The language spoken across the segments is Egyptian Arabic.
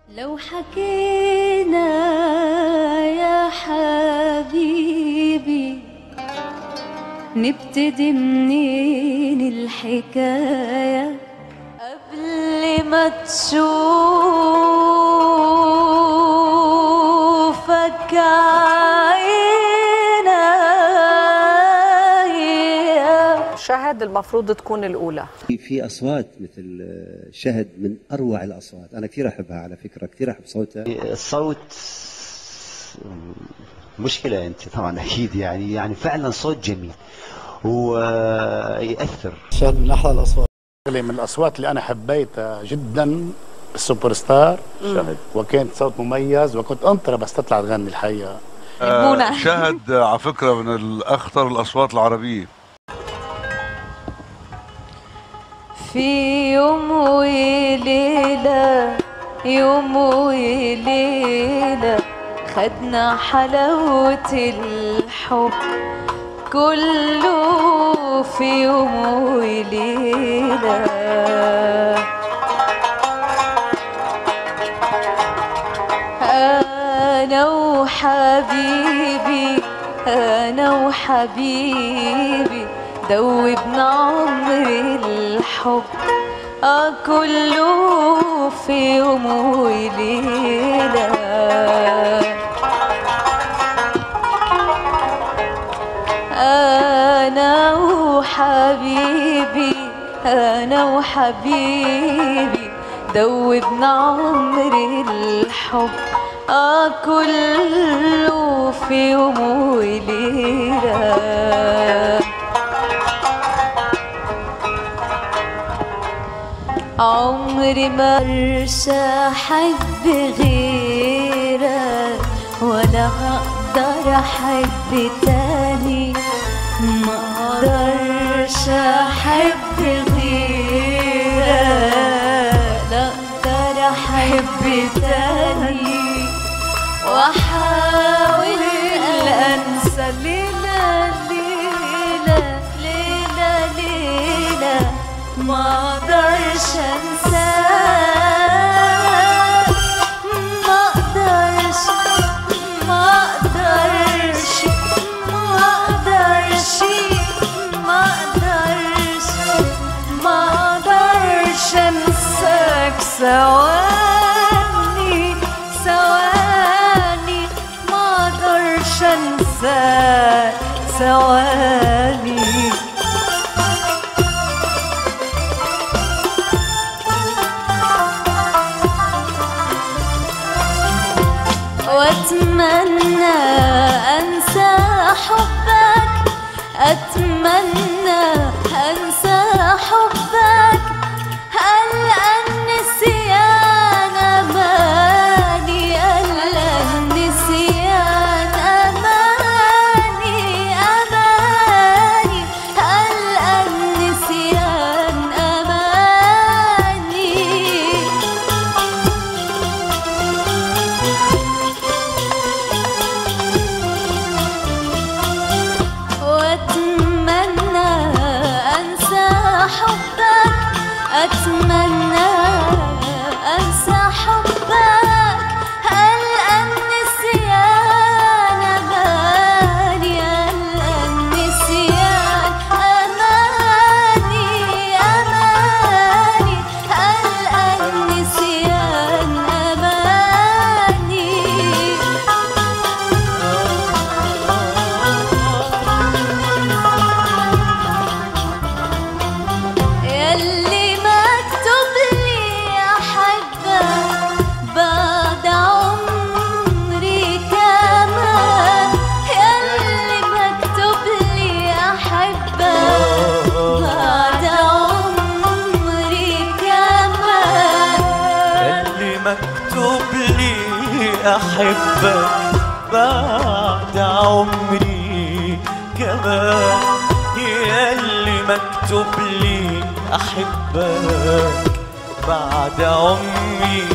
لو حكينا يا حبيبي نبتدي منين الحكاية قبل ما تشوفك عينيا شهد المفروض تكون الأولى في اصوات مثل شهد من اروع الاصوات انا كثير احبها على فكره كثير احب صوتها الصوت مشكلة أنت طبعا أكيد يعني يعني فعلا صوت جميل ويأثر شهد من احلى الاصوات من الاصوات اللي انا حبيتها جدا السوبر ستار شهد وكانت صوت مميز وكنت انطر بس تطلع تغني الحقيقه يحبونا. آه، شهد آه، على فكرة من الأخطر الأصوات العربية في يوم وليلة يوم وليلة خدنا حلاوة الحب كله في يوم وليلة أنا وحبيبي أنا وحبيبي دوبنا عمر الحب آه كله في يوم وليلة أنا وحبيبي أنا وحبيبي دوبنا عمر الحب آه كله في يوم وليلة عمري ما ارسى احب غيرك ولا هقدر احب تاني ما اقدرش احب غيرك لا اقدر احب تاني واحاول انسى ليلة ليلة ليلة ليلة ما اقدرش انساك ما اقدرش ما اقدرش ما اقدرش ما اقدرش ما اقدرش انساك ثواني ثواني ما اقدرش انساك ثواني واتمنى انسى حبك اتمنى انسى حبك هل النسيان اماني هل النسيان اماني اماني هل النسيان اماني واتمنى انسى حبك اتمنى انسى حبك هل النسيان اماني هل النسيان اماني اماني هل النسيان اماني ياللي مكتوب لي احبك بعد عمري كمان ياللي مكتوب لي احبك بعد عمري كمان اللي مكتوب لي احبك بعد عمري كمان ياللي مكتوب لي احبك بعد عمري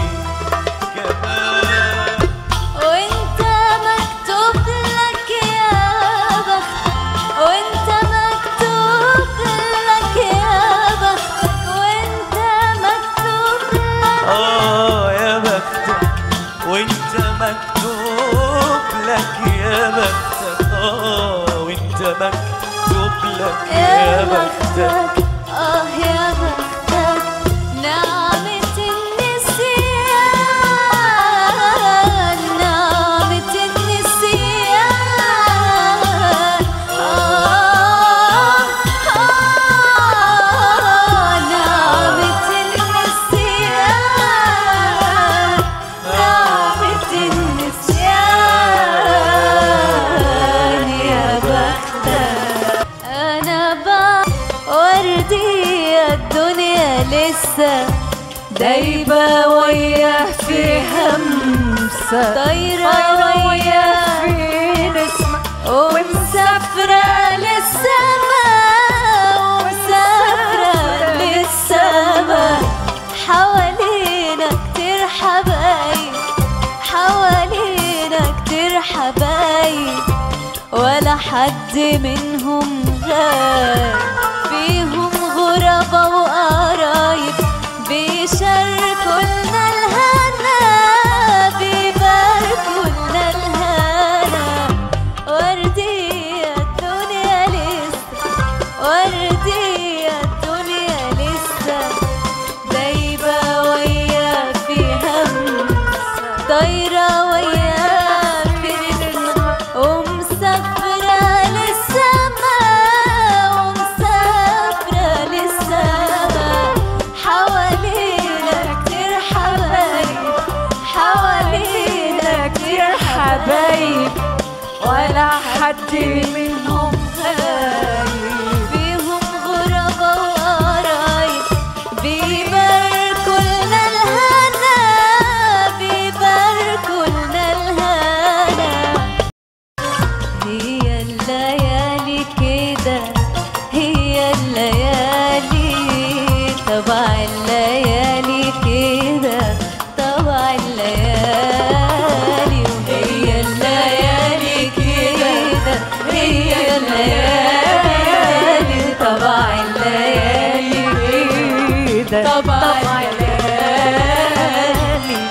كمان وانت مكتوب لك يا بخت وانت مكتوب لك يا بختك وانت مكتوب لك اه يا بختك مكتوب لك يا بختك اه وانت مكتوب لك يا يا بختك بختك اه يا بختك نعمة النسيان نعمة النسيان آه آه نعمة النسيان نعمة النسيان يا بختك انا بقى وردي الدنيا لسه دايبة وياه في همسة طايرة وياه في نسمة ومسافرة للسما ومسافرة للسما حوالينا كتير حبايب حوالينا كتير حبايب ولا حد منهم غايب فيهم غربة وقرايب بيشاركوا لنا الهنا بيباركوا لنا الهنا وردية الدنيا لسه وردية الدنيا لسه دايبة وياك في همسة طايرة وياك في نسمة ومسافرة للسما ومسافرة للسما حوالينا كتير حبايب حوالينا كتير حبايب ولا حد منهم غايب فيهم غربة وقرايب بيباركوا لنا الهنا بيباركوا لنا الهنا هي الليالي كده هي الليالي طبع الليالي كده طبع الليالي وهي الليالي كده هي الليالي طبع الليالي كده طبع الليالي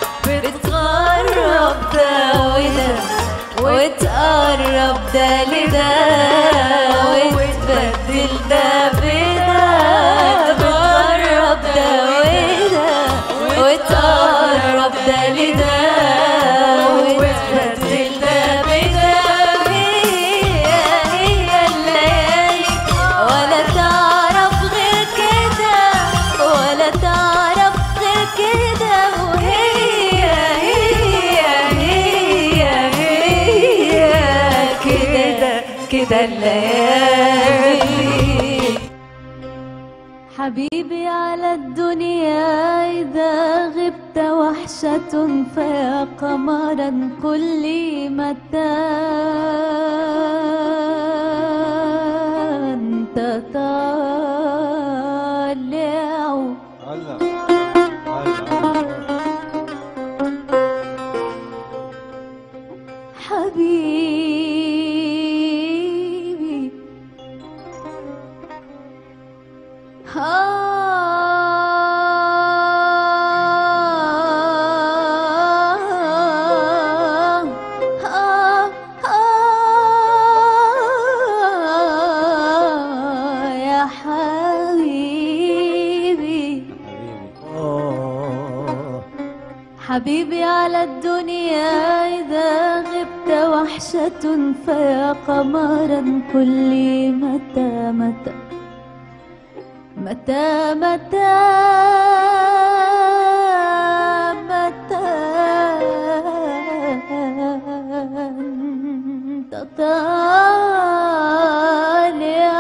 بتقرب ده وده وتقرب ده لده وتبدل ده بده بتقرب ده وده وتقرب ده لده وتبدل ده بده هي هي الليالي ولا تعرف غير كده ولا تعرف غير كده وهي هي هي هي كده كده الليالي حبيبي على الدنيا إذا غبت وحشة فيا قمرا كل متى أنت طالع حبيبي آه آه آه يا حبيبي حبيبي على الدنيا إذا غبت وحشة فيا قمرا كل متى متى متى متى متى أنت طالع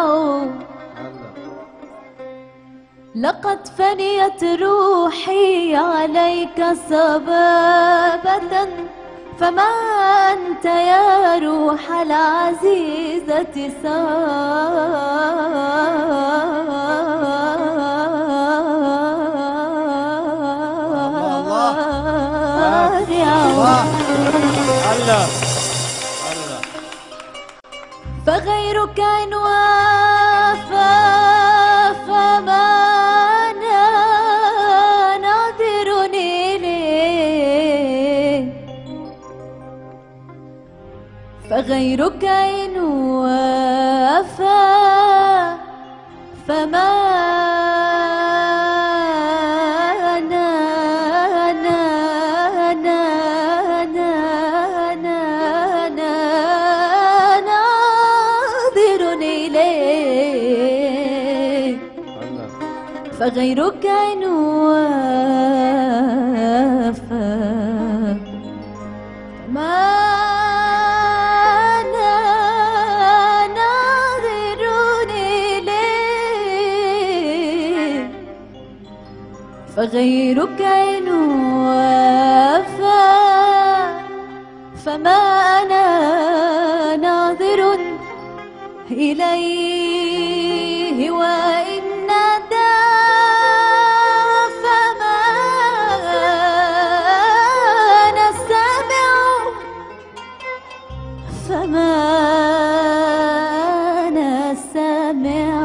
لقد فنيت روحي عليك صبابة فما أنت يا روح العزيزة صارع فغيرك إن وافى فما أنا ناظر إليه فغيرك إن وافى فما أنا أنا أنا أنا أنا أنا ناظر إليه فغيرك إن وافى ما أنا ناظر إليه فغيرك إن وافى فما أنا ناظر إليه وإن نادى فما أنا سامع فما أنا سامع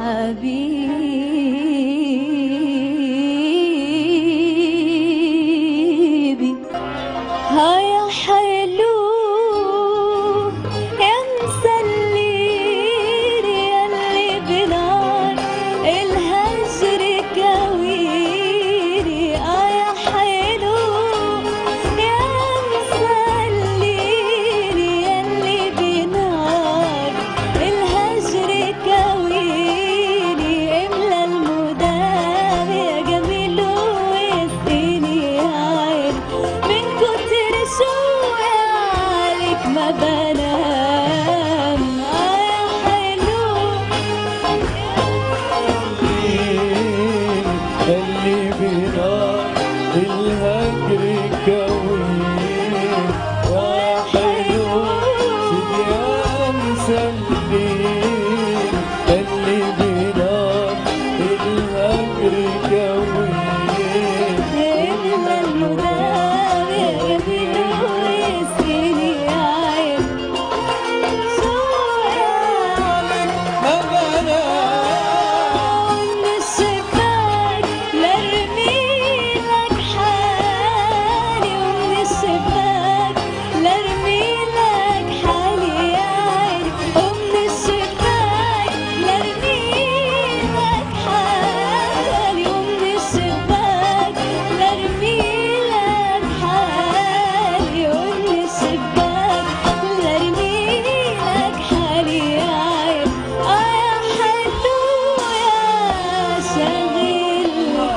حبيبي هيا حلو يا مسليني يلي بنار الهجر كويني آه يا حلو يا مسليني يلي بنار الهجر كويني املى المدام يا جميل واسقيني عين من كتر شوقي عليك ما بنام آه يا حلو اللي بنار الهجر كوين يا حلو سيدي يا مسلين اللي بنار الهجر كوين املى المدام يا جميل واسقيني عين شوقي من الشباك لارمي لك حالي ومن الشباك لارمي لك حالي يا عيني ومن الشباك لارمي لك حالي ومن الشباك لارمي لك حالي ومن الشباك لارمي لك حالي يا عيني آه يا حلو يا شاغل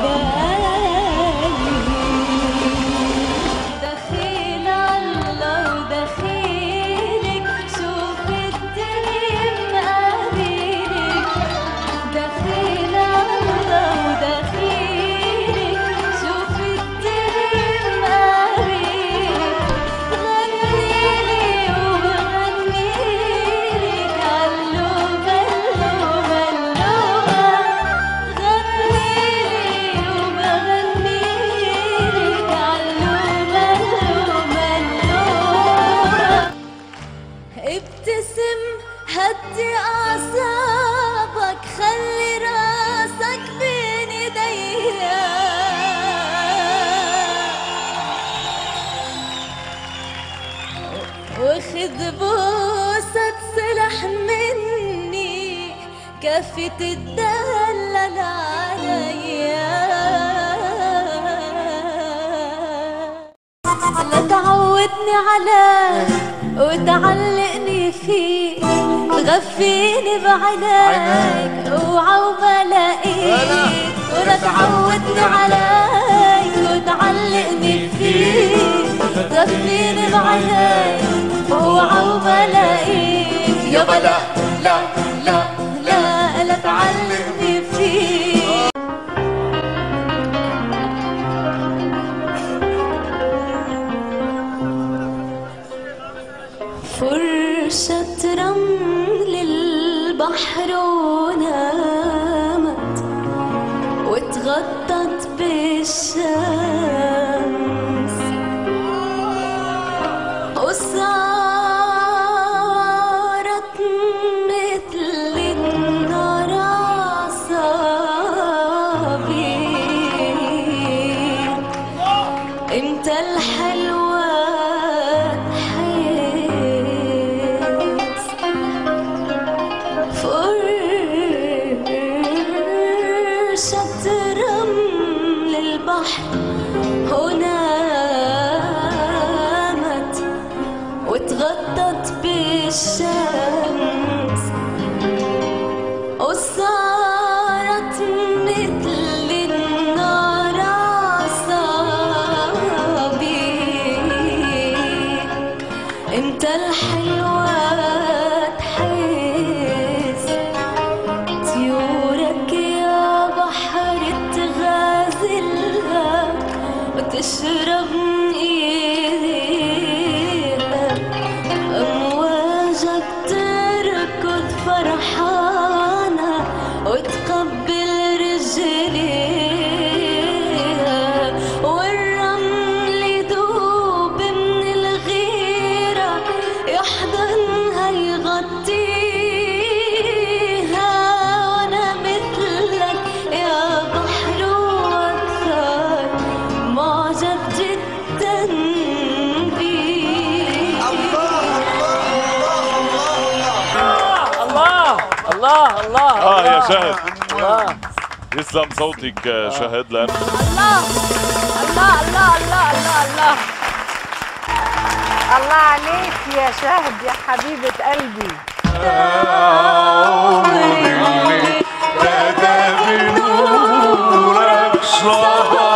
بالي دخيل الله ودخيلك شوف الدنيا مقابلك دخيل الله ودخيلك شوف الدنيا مقابلك غنيلي وبغنيلك علو بلو بلوها غنيلي وبغنيلك علو بلو بلوها ابتسم هدي أعصابك خلي راسك بين ايديا وخذ بوسة سلح مني كفي تدلل عليا لا تعودني عليك وتعلقني فيك تغفيني بعينيك اوعى وما لاقيك ولا تعودني عليك وتعلقني فيك تغفيني بعينيك اوعى وما لاقيك يابا لا لا لا لا لا تعلقني فيك فرشة رمل البحر ونامت واتغطت بالشمس وصارت مثل النار عصابير انت الحلوة حيل البحر ونامت وتغطت بالشمس وصارت مثل النار عصابي انت الحلوة تحس طيورك يا بحر تغازلها وتشرب من ايديها امواجك تركض فرحانة وتقبل رجليها والرمل يذوب من الغيرة يحضنها يغطيها وانا مثلك يا بحر واكثر معجب جدا بيك الله الله الله اه يا الله. شهد الله يسلم صوتك آه، شهد لان الله الله الله الله الله الله الله عليك يا شهد يا حبيبة قلبي عمري بدا بنورك صار